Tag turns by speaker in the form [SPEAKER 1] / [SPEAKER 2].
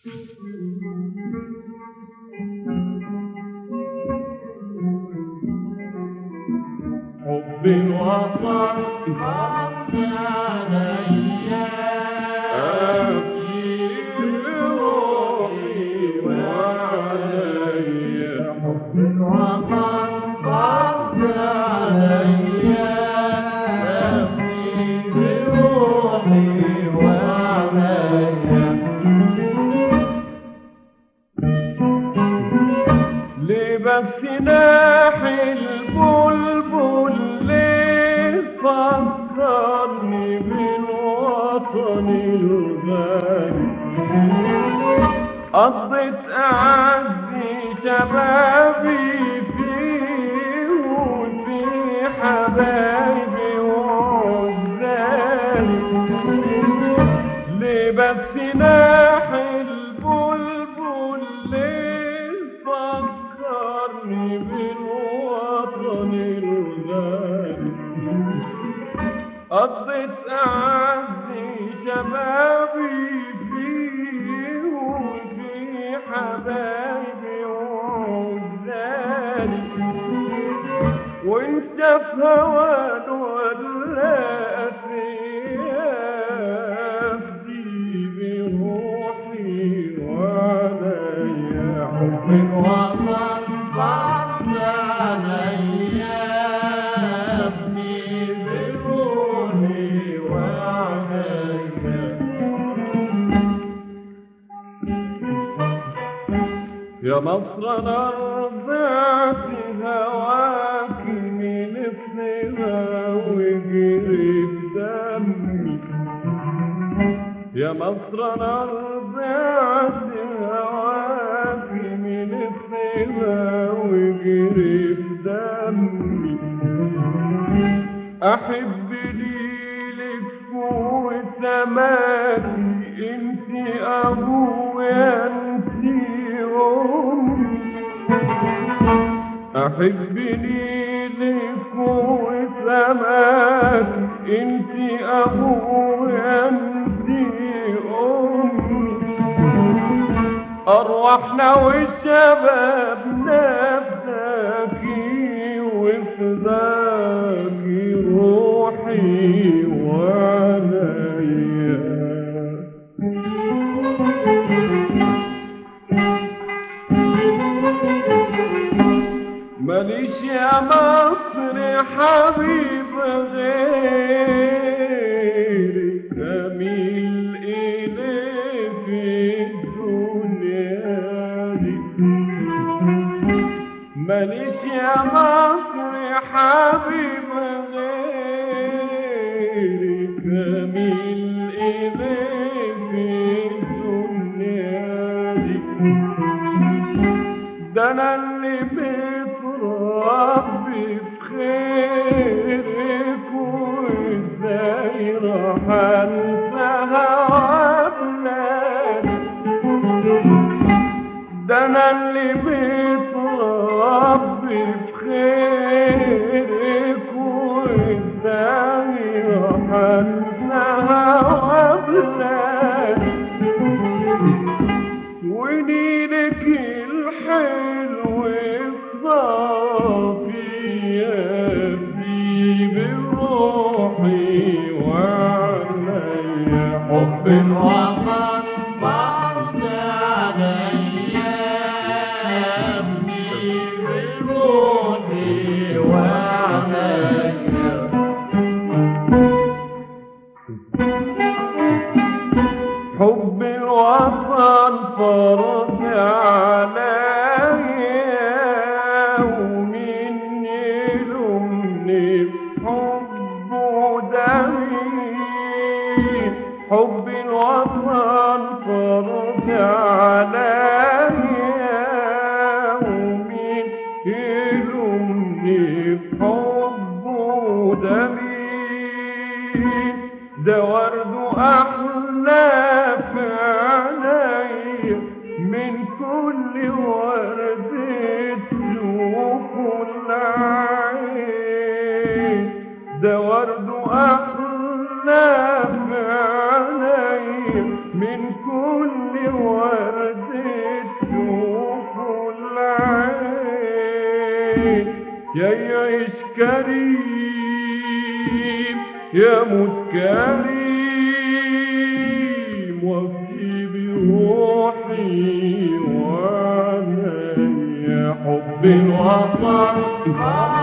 [SPEAKER 1] حب الوطن فرض عليا أبكي روحي وعليا حب الوطن فرض عليا أبكي روحي وعليا لبس ناحي البلبل ليه فكرني بالوطن الغالي قضيت أعزي شبابي فيه وفي حبايبي وعزالي ليه بس ناحي البلبل ليه فكرني بالوطن الغالي قضيت أعزي شبابي فيه وفي حبايبي وعزالي وانت في هوان ولا أفدي بروحي وعليا حب الوطن فرض عليا أبني بروحي وعليا يا مصر انا رضعت هواك من اثنها وجري بدمي يا مصر انا رضعت هواك من اثنها وجري بدمي احب ليلك وسماتي انت ابويا انت امي احب ليلك وسماتي انت ابويا انت امي أرواحنا وشبابنا فداكي وفداكي روحي وعليا ماليش يا مصر حبيب غيرك أميل إليه في الدنيا دي ماليش يا مصر حبيب غيرك أميل إليه في الدنيا دي ده انا اللي متربي بخيرك وازاي راح انساها وابلادي ده انا اللي متربي بخيرك وازاي راح انساها وابلادي ونيلك الحلو الصافي يبني بروحي وعليا حب الوطن فرض عليا يبني بروحي وعليا حب الوطن فرض عليا ومين يلومني بحبه دمي حب الوطن فرض عليا ومين يلومني بحبه دمي ده ورد أحلى في عيني من كل ورد تشوف العين ده ورد أحلى في عيني من كل ورد يا يعيش كريم يا موت كريم وفي بروحي وانا يا حب الوطن